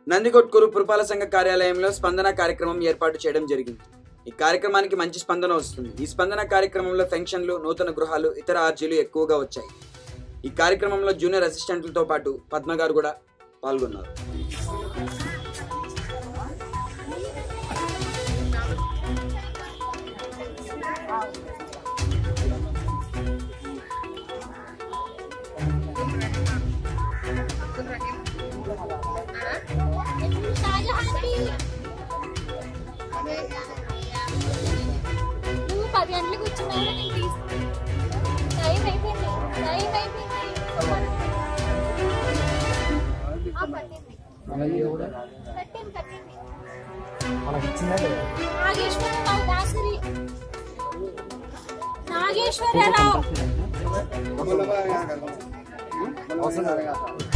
నందికొట్కూరు పురపాలక సంఘ కార్యాలయంలో స్పందన కార్యక్రమం ఏర్పాటు చేయడం జరిగింది ఈ కార్యక్రమానికి మంచి స్పందన వస్తుంది ఈ స్పందన కార్యక్రమంలో పెన్షన్లు నూతన గృహాలు ఇతర అర్జీలు ఎక్కువగా వచ్చాయి ఈ కార్యక్రమంలో జూనియర్ అసిస్టెంట్లతో పాటు పద్మ గారు కూడా పాల్గొన్నారు నువ్వు పది గంటలకు వచ్చినావు నేను తీసు టైం అయిపోయింది టైం అయిపోయింది ఆ, పట్టింది పట్టింది పట్టింది నాగేశ్వరరావు దాసరి నాగేశ్వరరావు